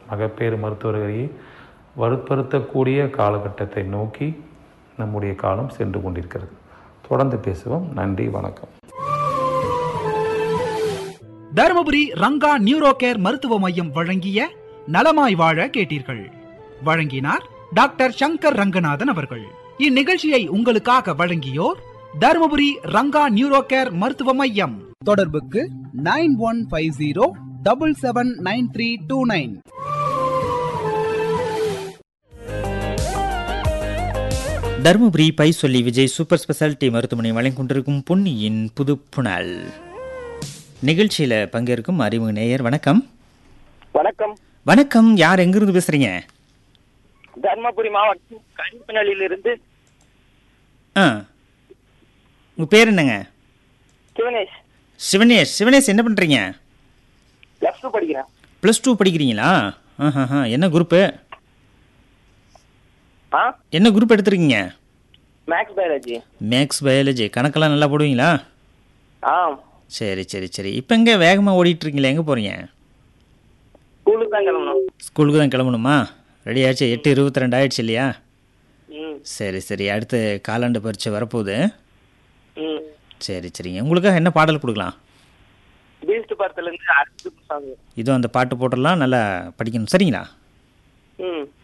மகப்பேறு மருத்துவர்களை வலுப்படுத்தக்கூடிய காலகட்டத்தை நோக்கி நம்முடைய காலம் சென்று கொண்டிருக்கிறது தொடர்ந்து பேசுவோம் நன்றி வணக்கம் தருமபுரி ரங்கா நியூரோ கேர் மருத்துவ மையம் வழங்கிய நலமாய் வாழ கேட்டீர்கள் வழங்கினார் டாக்டர் சங்கர் ரங்கநாதன் அவர்கள் இந்நிகழ்ச்சியை உங்களுக்காக வழங்கியோர் தருமபுரி ரங்கா நியூரோ கேர் மருத்துவ மையம் தொடர்புக்கு nine one five zero double seven nine three two nine Dharmapuri bye சொல்லி விஜய் சூப்பர் ஸ்பெஷாலிட்டி மருத்துவமனை வழங்கிக் கொண்டிருக்கும் பொன்னியின் புது புனல் நிகழ்ச்சியில் பங்கேற்கும் அறிமுக நேயர் வணக்கம் வணக்கம் வணக்கம் யார் எங்கிருந்து பேசுறீங்க தர்மபுரி மாவட்டம் கனிப்பனலிலிருந்து ஆ உங்கள் பேர் என்னங்க சிவனேஷ் சிவனேஷ் சிவனேஷ் என்ன பண்ணுறீங்க பிளஸ் டூ படிக்கிறேன் ப்ளஸ் டூ படிக்கிறீங்களா ஆஹா என்ன குரூப்பு ஆ என்ன குரூப் எடுத்திருக்கீங்க மேக்ஸ் பயாலஜி மேக்ஸ் பயாலஜி கணக்கெல்லாம் நல்லா போடுவீங்களா ஆ சரி சரி சரி இப்போ எங்கே வேகமாக ஓடிட்டு இருக்கீங்களா எங்கே போகிறீங்க ஸ்கூலுக்கு தான் கிளம்பணும் ஸ்கூலுக்கு தான் கிளம்பணுமா ரெடி ஆச்சு எட்டு இருபத்தி ரெண்டு ஆயிடுச்சு இல்லையா ம் சரி சரி அடுத்து காலாண்டு பரீட்சை வரப்போகுது ம் சரி சரிங்க உங்களுக்காக என்ன பாடல் கொடுக்கலாம் பீஸ்ட் படத்துலேருந்து அடுத்து சாங் இதோ அந்த பாட்டு போட்டுடலாம் நல்லா படிக்கணும் சரிங்களா ம்